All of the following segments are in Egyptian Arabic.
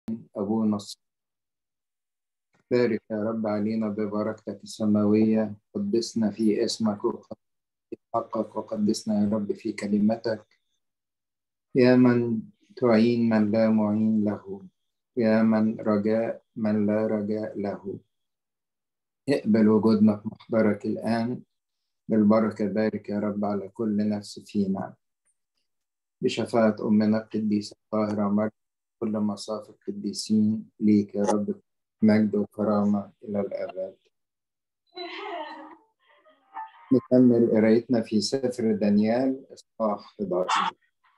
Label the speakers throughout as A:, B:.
A: أبونا بارك يا رب علينا ببركتك السماوية قدسنا في اسمك حقك وقدسنا يا رب في كلمتك يا من تعين من لا معين له يا من رجاء من لا رجاء له اقبل وجودنا في محضرك الآن بالبركة بارك يا رب على كل نفس فينا بشفاعة أمنا القديسة الطاهرة مريم كل مصاف القديسين ليك يا رب مجد وكرامة إلى الأبد نكمل قرايتنا في سفر دانيال إصحاح 11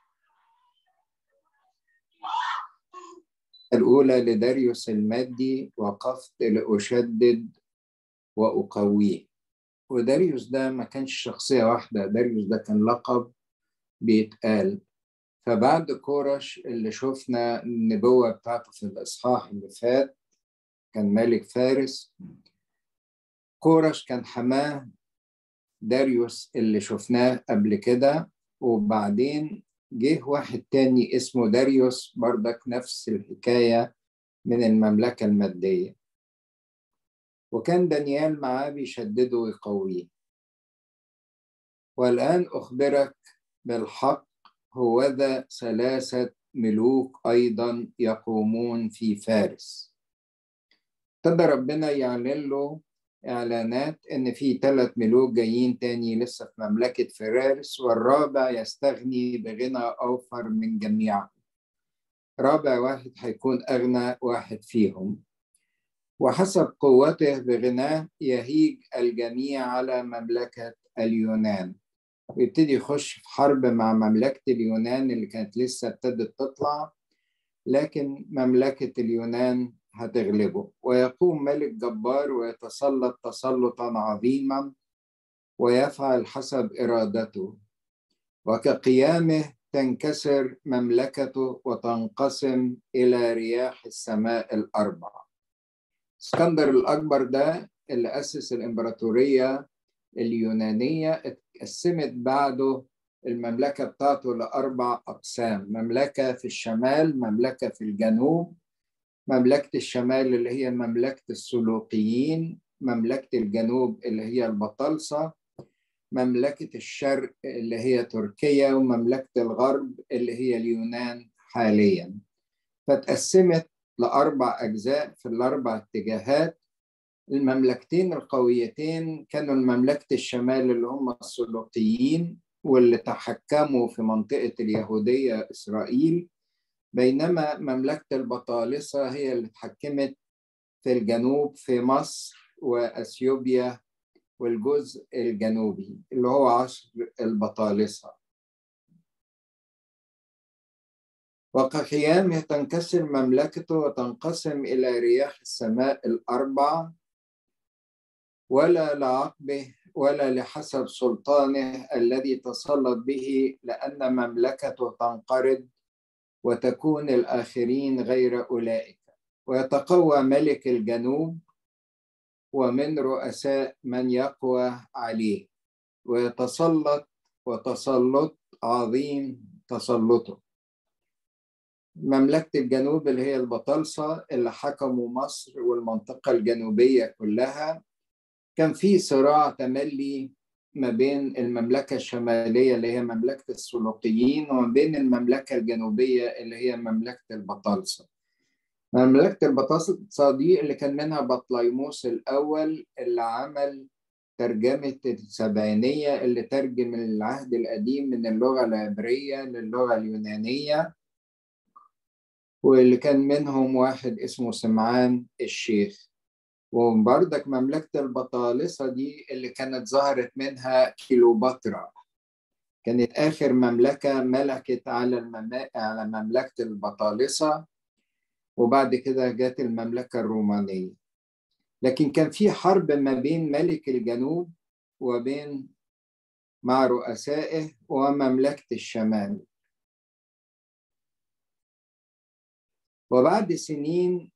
A: الأولى لداريوس المادي وقفت لأشدد وأقويه وداريوس ده ما كانش شخصية واحدة داريوس ده كان لقب بيتقال فبعد كورش اللي شفنا النبوة بتاعته في الإصحاح اللي فات كان ملك فارس كورش كان حماه داريوس اللي شفناه قبل كده وبعدين جه واحد تاني اسمه داريوس بردك نفس الحكاية من المملكة المادية وكان دانيال معاه بيشدده ويقويه والآن أخبرك بالحق هوذا ثلاثة ملوك أيضا يقومون في فارس ابتدى ربنا يعلن له إعلانات إن في ثلاث ملوك جايين تاني لسه في مملكة فارس والرابع يستغني بغنى أوفر من جميعهم رابع واحد هيكون أغنى واحد فيهم وحسب قوته بغناه يهيج الجميع على مملكة اليونان ويبتدي يخش في حرب مع مملكة اليونان اللي كانت لسه ابتدت تطلع لكن مملكة اليونان هتغلبه ويقوم ملك جبار ويتسلط تسلطا عظيما ويفعل حسب إرادته وكقيامه تنكسر مملكته وتنقسم إلى رياح السماء الأربعة اسكندر الأكبر ده اللي أسس الإمبراطورية اليونانية اتقسمت بعده المملكة بتاعته لأربع أقسام مملكة في الشمال مملكة في الجنوب مملكة الشمال اللي هي مملكة السلوقيين مملكة الجنوب اللي هي البطالسة مملكة الشرق اللي هي تركيا ومملكة الغرب اللي هي اليونان حاليا فتقسمت لأربع أجزاء في الأربع اتجاهات المملكتين القويتين كانوا المملكة الشمال اللي هم السلوقيين واللي تحكموا في منطقة اليهودية إسرائيل بينما مملكة البطالسة هي اللي اتحكمت في الجنوب في مصر وأثيوبيا والجزء الجنوبي اللي هو عصر البطالسة وكقيامه تنكسر مملكته وتنقسم إلى رياح السماء الأربع ولا لعقبه ولا لحسب سلطانه الذي تسلط به لأن مملكته تنقرض وتكون الآخرين غير أولئك ويتقوى ملك الجنوب ومن رؤساء من يقوى عليه ويتسلط وتسلط عظيم تسلطه مملكة الجنوب اللي هي البطالسة اللي حكموا مصر والمنطقة الجنوبية كلها كان في صراع تملي ما بين المملكة الشمالية اللي هي مملكة السلوقيين وما بين المملكة الجنوبية اللي هي مملكة البطالسة مملكة البطالسة دي اللي كان منها بطليموس الأول اللي عمل ترجمة السبعينية اللي ترجم العهد القديم من اللغة العبرية للغة اليونانية واللي كان منهم واحد اسمه سمعان الشيخ وبردك مملكة البطالسة دي اللي كانت ظهرت منها كيلوباترا كانت آخر مملكة ملكت على المم... على مملكة البطالسة وبعد كده جت المملكة الرومانية لكن كان في حرب ما بين ملك الجنوب وبين مع رؤسائه ومملكة الشمال وبعد سنين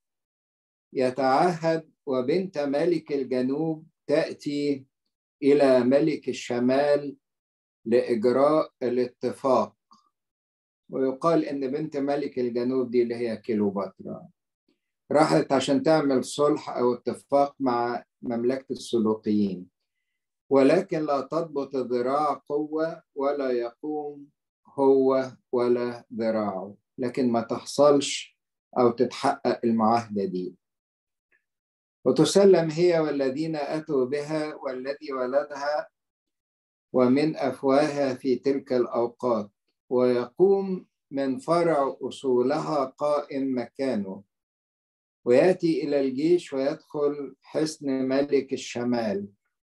A: يتعهد وبنت ملك الجنوب تأتي إلى ملك الشمال لإجراء الاتفاق ويقال إن بنت ملك الجنوب دي اللي هي كيلوباترا راحت عشان تعمل صلح أو اتفاق مع مملكة السلوقيين ولكن لا تضبط ذراع قوة ولا يقوم هو ولا ذراعه لكن ما تحصلش أو تتحقق المعاهدة دي وتسلم هي والذين أتوا بها والذي ولدها ومن أفواهها في تلك الأوقات ويقوم من فرع أصولها قائم مكانه ويأتي إلى الجيش ويدخل حصن ملك الشمال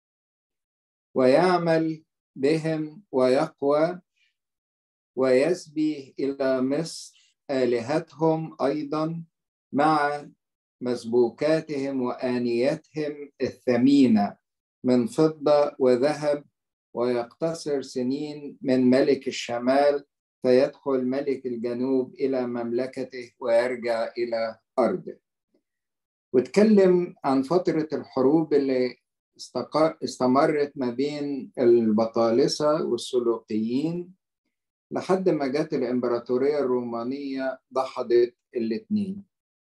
A: ويعمل بهم ويقوى ويسبي إلى مصر آلهتهم أيضا مع مسبوكاتهم وآنيتهم الثمينة من فضة وذهب ويقتصر سنين من ملك الشمال فيدخل ملك الجنوب إلى مملكته ويرجع إلى أرضه واتكلم عن فترة الحروب اللي استمرت ما بين البطالسة والسلوقيين لحد ما جت الإمبراطورية الرومانية ضحضت الاثنين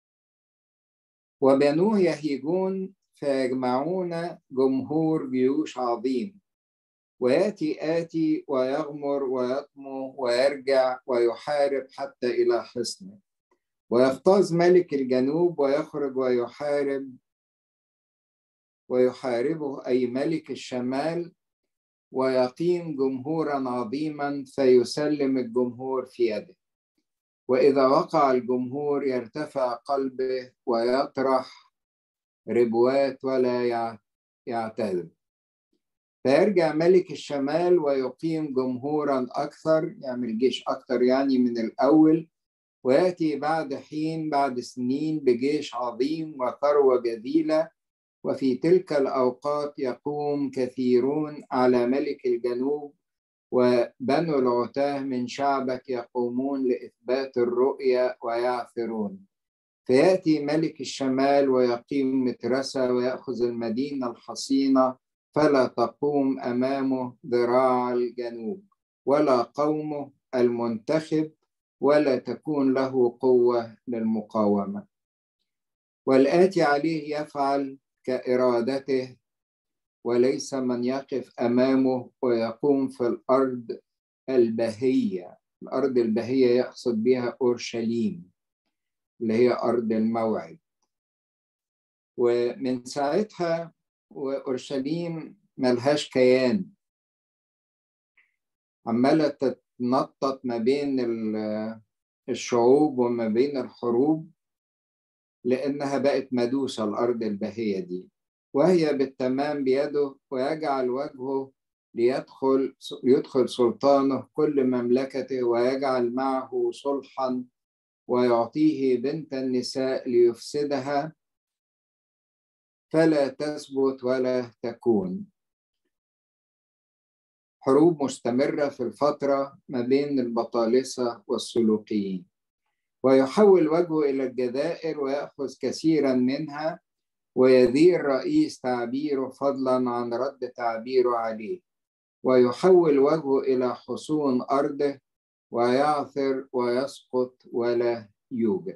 A: وبنوه يهيجون فيجمعون جمهور جيوش عظيم وياتي آتي ويغمر ويطمو ويرجع ويحارب حتى إلى حصنه ويغتاظ ملك الجنوب ويخرج ويحارب ويحاربه أي ملك الشمال ويقيم جمهورا عظيما فيسلم الجمهور في يده وإذا وقع الجمهور يرتفع قلبه ويطرح ربوات ولا يعتذر فيرجع ملك الشمال ويقيم جمهورا أكثر يعمل جيش أكثر يعني من الأول ويأتي بعد حين بعد سنين بجيش عظيم وثروة جديلة وفي تلك الأوقات يقوم كثيرون على ملك الجنوب وبنو العتاه من شعبك يقومون لإثبات الرؤيا ويعثرون فيأتي ملك الشمال ويقيم مترسة ويأخذ المدينة الحصينة فلا تقوم أمامه ذراع الجنوب ولا قومه المنتخب ولا تكون له قوة للمقاومة والآتي عليه يفعل كإرادته وليس من يقف أمامه ويقوم في الأرض البهية الأرض البهية يقصد بها أورشليم اللي هي أرض الموعد ومن ساعتها وأورشليم ملهاش كيان عمالة تتنطط ما بين الشعوب وما بين الحروب لأنها بقت مدوسة الأرض البهية دي وهي بالتمام بيده ويجعل وجهه ليدخل يدخل سلطانه كل مملكته ويجعل معه صلحا ويعطيه بنت النساء ليفسدها فلا تثبت ولا تكون حروب مستمرة في الفترة ما بين البطالسة والسلوكيين ويحول وجهه إلى الجزائر ويأخذ كثيرا منها ويذير رئيس تعبيره فضلا عن رد تعبيره عليه ويحول وجهه إلى حصون أرضه ويعثر ويسقط ولا يوجد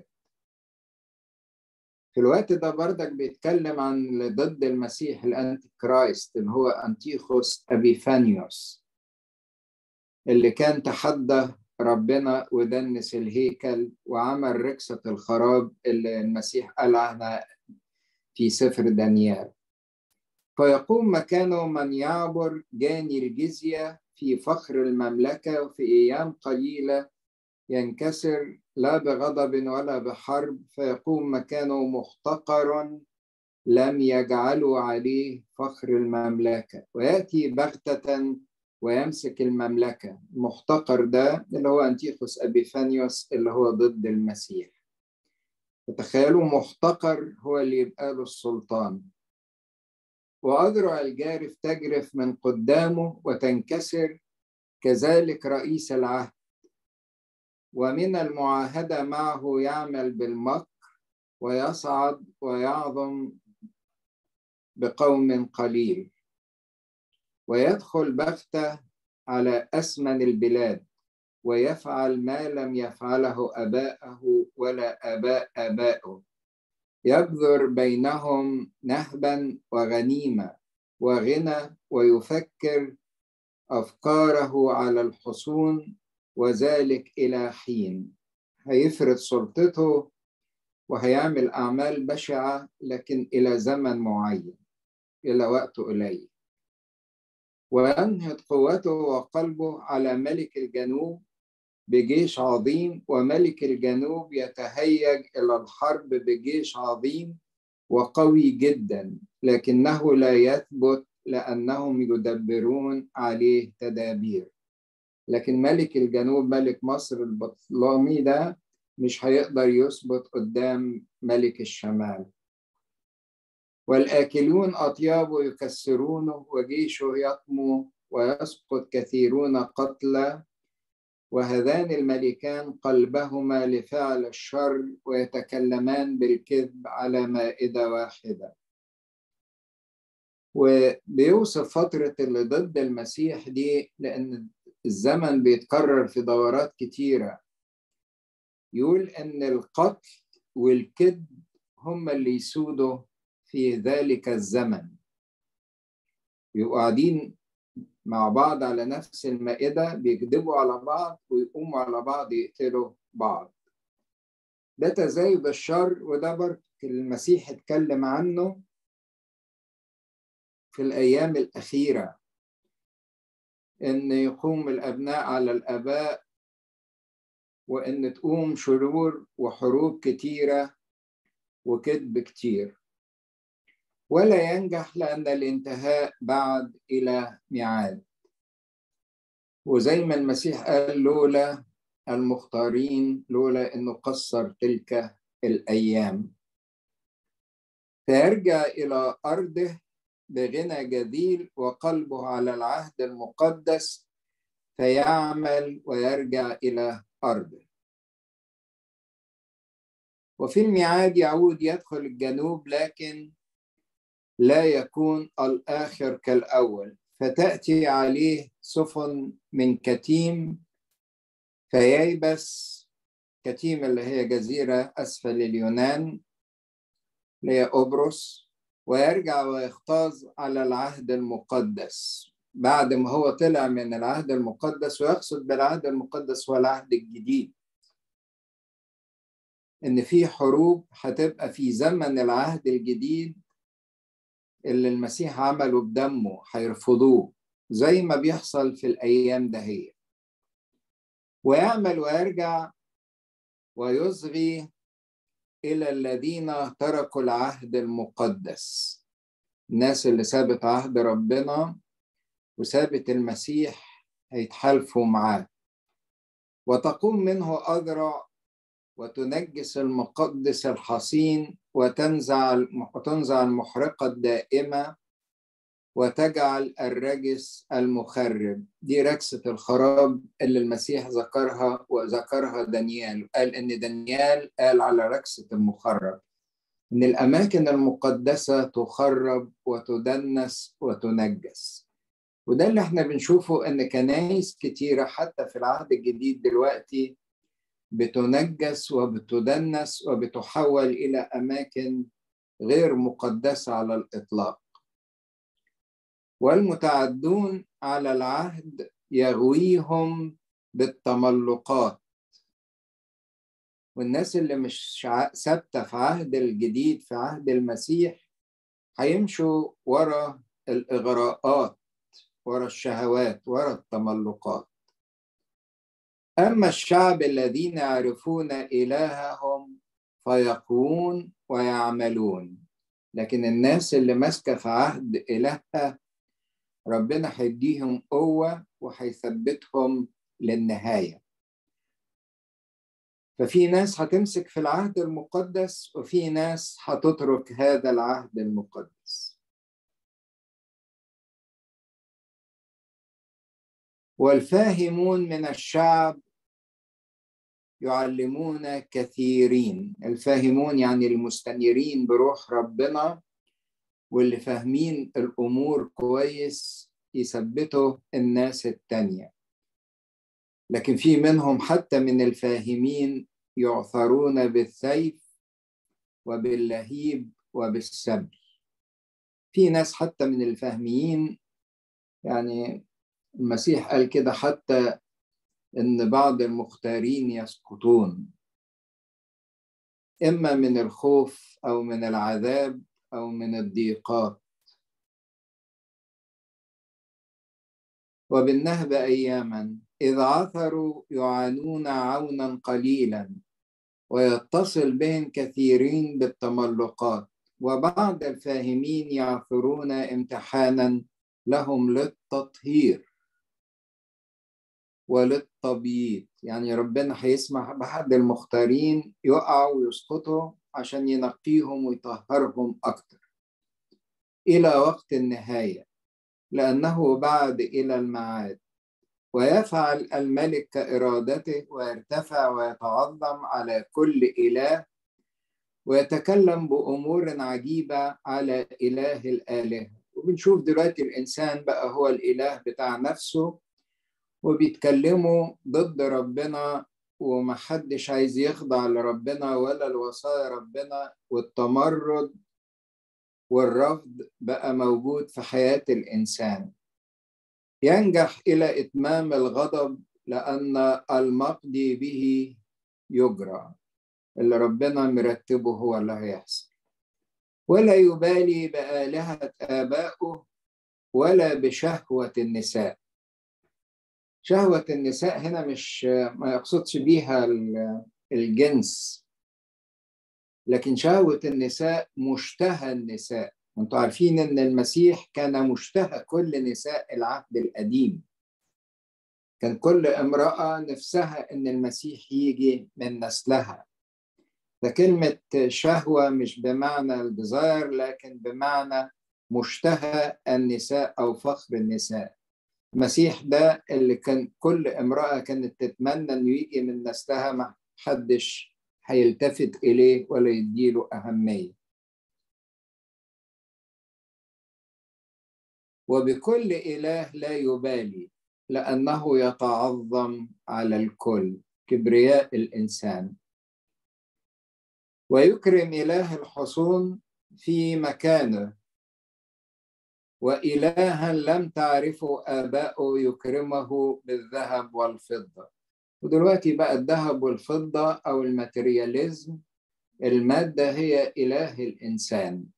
A: في الوقت ده بردك بيتكلم عن ضد المسيح الانتي كرايست اللي هو انتيخوس ابيفانيوس اللي كان تحدى ربنا ودنس الهيكل وعمل ركسة الخراب اللي المسيح قال عنها في سفر دانيال فيقوم مكانه من يعبر جاني الجزية في فخر المملكة وفي أيام قليلة ينكسر لا بغضب ولا بحرب فيقوم مكانه محتقر لم يجعلوا عليه فخر المملكة ويأتي بغتة ويمسك المملكة المحتقر ده اللي هو أنتيخوس أبيفانيوس اللي هو ضد المسيح فتخيلوا محتقر هو اللي يبقى له السلطان وأذرع الجارف تجرف من قدامه وتنكسر كذلك رئيس العهد ومن المعاهدة معه يعمل بالمكر ويصعد ويعظم بقوم قليل ويدخل بغتة على أسمن البلاد ويفعل ما لم يفعله أباءه ولا آباء آبائه يبذر بينهم نهبا وغنيمة وغنى ويفكر أفكاره على الحصون وذلك إلى حين هيفرض سلطته وهيعمل أعمال بشعة لكن إلى زمن معين إلى وقت قليل وينهض قوته وقلبه على ملك الجنوب بجيش عظيم وملك الجنوب يتهيج إلى الحرب بجيش عظيم وقوي جدا لكنه لا يثبت لأنهم يدبرون عليه تدابير لكن ملك الجنوب ملك مصر البطلامي ده مش هيقدر يثبت قدام ملك الشمال والآكلون أطيابه يكسرونه وجيشه يطمو ويسقط كثيرون قتلى وهذان الملكان قلبهما لفعل الشر ويتكلمان بالكذب على مائدة واحدة وبيوصف فترة اللي ضد المسيح دي لأن الزمن بيتكرر في دورات كتيرة يقول إن القتل والكذب هم اللي يسودوا في ذلك الزمن يبقوا قاعدين مع بعض على نفس المائدة بيكذبوا على بعض ويقوموا على بعض يقتلوا بعض ده تزايد الشر وده برضه المسيح اتكلم عنه في الأيام الأخيرة إن يقوم الأبناء على الآباء وإن تقوم شرور وحروب كتيرة وكذب كتير ولا ينجح لأن الانتهاء بعد إلى ميعاد وزي ما المسيح قال لولا المختارين لولا أنه قصر تلك الأيام فيرجع إلى أرضه بغنى جديد وقلبه على العهد المقدس فيعمل ويرجع إلى أرضه وفي الميعاد يعود يدخل الجنوب لكن لا يكون الآخر كالأول فتأتي عليه سفن من كتيم فييبس كتيم اللي هي جزيرة أسفل اليونان اللي هي أبرص ويرجع ويختاز على العهد المقدس بعد ما هو طلع من العهد المقدس ويقصد بالعهد المقدس هو العهد الجديد ان في حروب هتبقى في زمن العهد الجديد اللي المسيح عمله بدمه هيرفضوه زي ما بيحصل في الايام دهية ويعمل ويرجع ويصغي الى الذين تركوا العهد المقدس الناس اللي سابت عهد ربنا وسابت المسيح هيتحالفوا معاه وتقوم منه أذرع وتنجس المقدس الحصين وتنزع وتنزع المحرقة الدائمة وتجعل الرجس المخرب دي ركسة الخراب اللي المسيح ذكرها وذكرها دانيال قال إن دانيال قال على ركسة المخرب إن الأماكن المقدسة تخرب وتدنس وتنجس وده اللي احنا بنشوفه إن كنايس كتيرة حتى في العهد الجديد دلوقتي بتنجس وبتدنس وبتحول إلى أماكن غير مقدسة على الإطلاق والمتعدون على العهد يغويهم بالتملقات والناس اللي مش ثابتة في عهد الجديد في عهد المسيح هيمشوا ورا الإغراءات ورا الشهوات ورا التملقات أما الشعب الذين يعرفون إلههم فيقوون ويعملون لكن الناس اللي ماسكة في عهد إلهها ربنا هيديهم قوة وهيثبتهم للنهاية ففي ناس هتمسك في العهد المقدس وفي ناس هتترك هذا العهد المقدس والفاهمون من الشعب يعلمون كثيرين الفاهمون يعني المستنيرين بروح ربنا واللي فاهمين الأمور كويس يثبتوا الناس التانية لكن في منهم حتى من الفاهمين يعثرون بالسيف وباللهيب وبالسبي في ناس حتى من الفاهمين يعني المسيح قال كده حتى ان بعض المختارين يسقطون اما من الخوف او من العذاب او من الضيقات وبالنهب اياما اذ عثروا يعانون عونا قليلا ويتصل بهم كثيرين بالتملقات وبعض الفاهمين يعثرون امتحانا لهم للتطهير وللتبييض يعني ربنا هيسمح بحد المختارين يقعوا ويسقطوا عشان ينقيهم ويطهرهم أكتر إلى وقت النهاية لأنه بعد إلى المعاد ويفعل الملك كإرادته ويرتفع ويتعظم على كل إله ويتكلم بأمور عجيبة على إله الآلهة وبنشوف دلوقتي الإنسان بقى هو الإله بتاع نفسه وبيتكلموا ضد ربنا ومحدش عايز يخضع لربنا ولا لوصايا ربنا والتمرد والرفض بقى موجود في حياة الإنسان ينجح إلى إتمام الغضب لأن المقضي به يجرى اللي ربنا مرتبه هو اللي هيحصل ولا يبالي بآلهة آبائه ولا بشهوة النساء شهوة النساء هنا مش ما يقصدش بيها الجنس لكن شهوة النساء مشتهى النساء انتوا عارفين ان المسيح كان مشتهى كل نساء العهد القديم كان كل امرأة نفسها ان المسيح يجي من نسلها فكلمة شهوة مش بمعنى الديزاير لكن بمعنى مشتهى النساء أو فخر النساء المسيح ده اللي كان كل امرأة كانت تتمنى إنه يجي من نسلها ما حدش هيلتفت إليه ولا يديله أهمية وبكل إله لا يبالي لأنه يتعظم على الكل كبرياء الإنسان ويكرم إله الحصون في مكانه وإلها لم تعرفه آباؤه يكرمه بالذهب والفضة ودلوقتي بقى الذهب والفضة أو الماترياليزم المادة هي إله الإنسان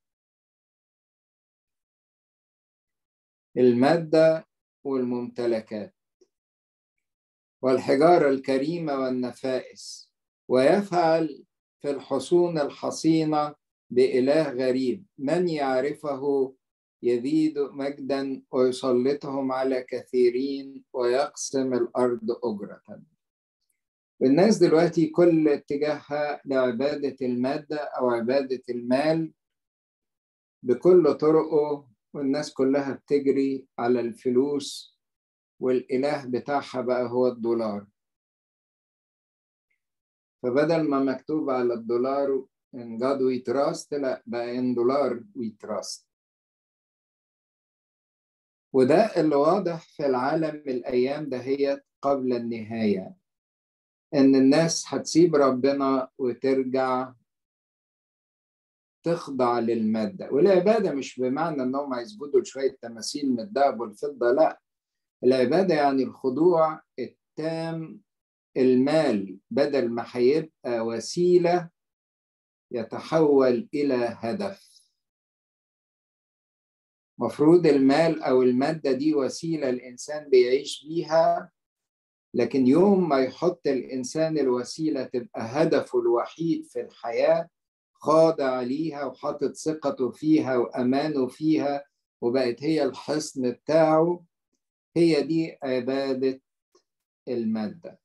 A: المادة والممتلكات والحجارة الكريمة والنفائس ويفعل في الحصون الحصينة بإله غريب من يعرفه يزيد مجدا ويسلطهم على كثيرين ويقسم الأرض أجرة الناس دلوقتي كل اتجاهها لعبادة المادة أو عبادة المال بكل طرقه والناس كلها بتجري على الفلوس والإله بتاعها بقى هو الدولار فبدل ما مكتوب على الدولار in God we trust لا بقى in دولار we trust وده اللي واضح في العالم الأيام دهيت قبل النهاية إن الناس هتسيب ربنا وترجع تخضع للمادة والعبادة مش بمعنى إنهم هيسجدوا لشوية تماثيل من الذهب والفضة لا العبادة يعني الخضوع التام المال بدل ما هيبقى وسيلة يتحول إلى هدف مفروض المال أو المادة دي وسيلة الإنسان بيعيش بيها لكن يوم ما يحط الإنسان الوسيلة تبقى هدفه الوحيد في الحياة خاضع ليها وحاطط ثقته فيها وأمانه فيها وبقت هي الحصن بتاعه هي دي عبادة المادة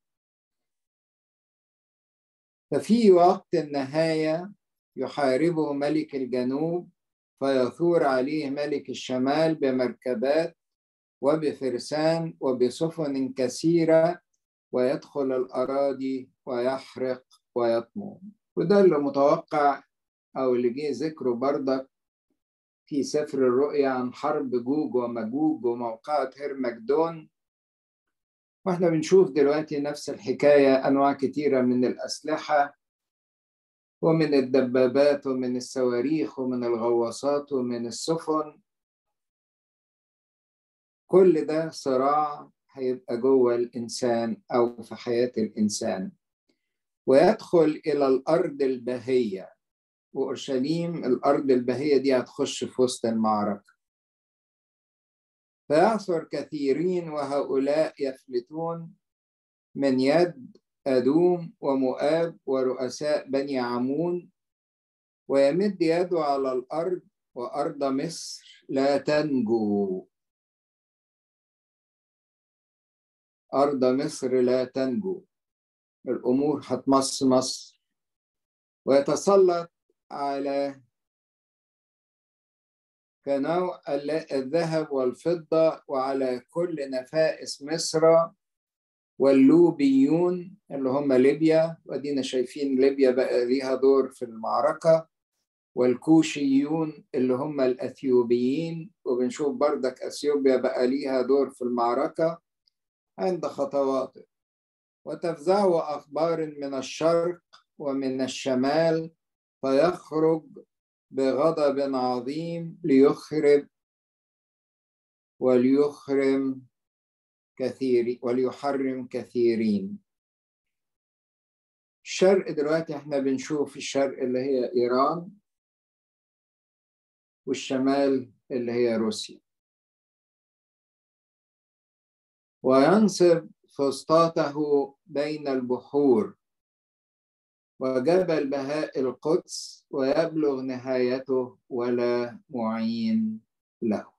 A: ففي وقت النهاية يحاربه ملك الجنوب فيثور عليه ملك الشمال بمركبات وبفرسان وبسفن كثيرة ويدخل الأراضي ويحرق ويطمو وده اللي متوقع أو اللي جه ذكره بردك في سفر الرؤيا عن حرب جوج ومجوج وموقعة هرمجدون واحنا بنشوف دلوقتي نفس الحكاية أنواع كتيرة من الأسلحة ومن الدبابات ومن الصواريخ ومن الغواصات ومن السفن كل ده صراع هيبقى جوه الإنسان أو في حياة الإنسان ويدخل إلى الأرض البهية وأورشليم الأرض البهية دي هتخش في وسط المعركة فيعثر كثيرين وهؤلاء يفلتون من يد أدوم ومؤاب ورؤساء بني عمون ويمد يده على الأرض وأرض مصر لا تنجو أرض مصر لا تنجو الأمور هتمص مصر ويتسلط على كنوع الذهب والفضة وعلى كل نفائس مصر واللوبيون اللي هم ليبيا ودينا شايفين ليبيا بقى ليها دور في المعركة والكوشيون اللي هم الأثيوبيين وبنشوف بردك أثيوبيا بقى ليها دور في المعركة عند خطواته وتفزع أخبار من الشرق ومن الشمال فيخرج بغضب عظيم ليخرب وليخرم كثير وليحرم كثيرين الشرق دلوقتي احنا بنشوف الشرق اللي هي ايران والشمال اللي هي روسيا وينصب فسطاته بين البحور وجبل بهاء القدس ويبلغ نهايته ولا معين له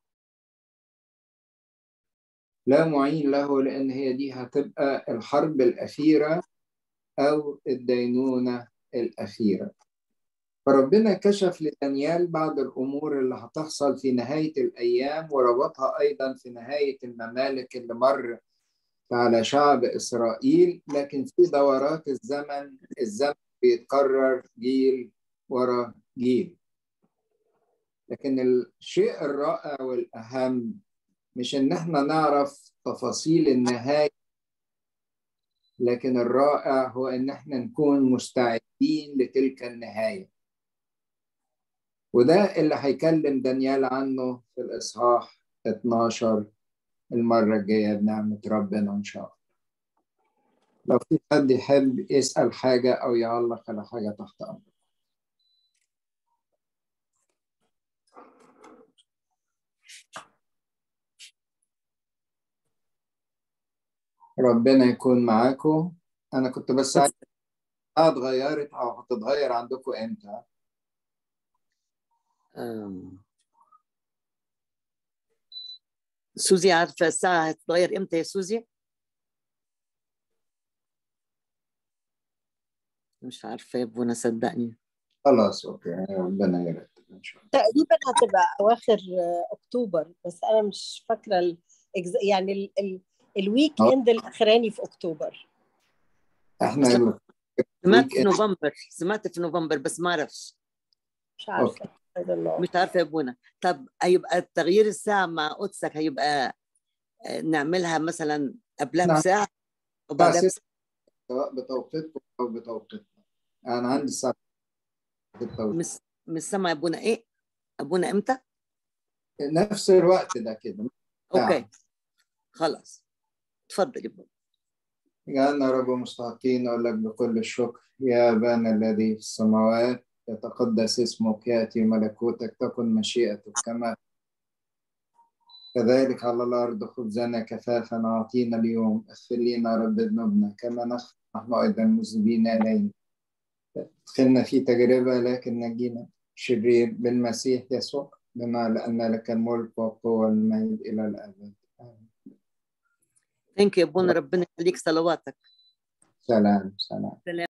A: لا معين له لأن هي دي هتبقى الحرب الأخيرة أو الدينونة الأخيرة فربنا كشف لدانيال بعض الأمور اللي هتحصل في نهاية الأيام وربطها أيضا في نهاية الممالك اللي مر على شعب إسرائيل لكن في دورات الزمن الزمن بيتكرر جيل ورا جيل لكن الشيء الرائع والأهم مش إن احنا نعرف تفاصيل النهاية لكن الرائع هو إن احنا نكون مستعدين لتلك النهاية وده اللي هيكلم دانيال عنه في الإصحاح 12 المرة الجاية بنعمة ربنا إن شاء الله لو في حد يحب يسأل حاجة أو يعلق على حاجة تحت أمر ربنا يكون معاكم أنا كنت بس عايز اتغيرت أو هتتغير عندكم إمتى؟
B: سوزي عارفة الساعة هتتغير إمتى يا سوزي؟ مش عارفة يا ابونا صدقني
A: خلاص أوكي ربنا يرتب إن شاء الله
C: تقريبا هتبقى اواخر اكتوبر بس انا مش فاكره الإجز... يعني ال... ال... الويك اند الاخراني في اكتوبر
A: إحنا
B: سمعت في نوفمبر سمعت في نوفمبر بس ما اعرفش
C: مش عارفه I don't know.
B: مش عارفه يا ابونا طب هيبقى تغيير الساعه مع قدسك هيبقى نعملها مثلا قبلها
A: نعم.
B: بساعه وبعدها
A: بس-
B: بساعه
A: سواء بتوقيتكم أو بتوقيتنا أنا عندي الساعة بالتوقيت.
B: مش مش سامع يا ابونا ايه ابونا امتى
A: نفس الوقت ده كده
B: اوكي خلاص تفضل يا ابونا
A: جعلنا رب مستحقين أقول لك بكل الشكر يا أبانا الذي في السماوات يتقدس اسمك يأتي ملكوتك تكن مشيئتك كما كذلك على الأرض خبزنا كفافا أعطينا اليوم اغفر لنا رب ذنوبنا كما نغفر نحن أيضا المذنبين إلينا ادخلنا في تجربة لكن نجينا شرير بالمسيح يسوع بما لأن لك الملك والقوة والمجد إلى الأبد آمين.
B: ثانك يو يا ابونا ربنا يخليك صلواتك
A: سلام سلام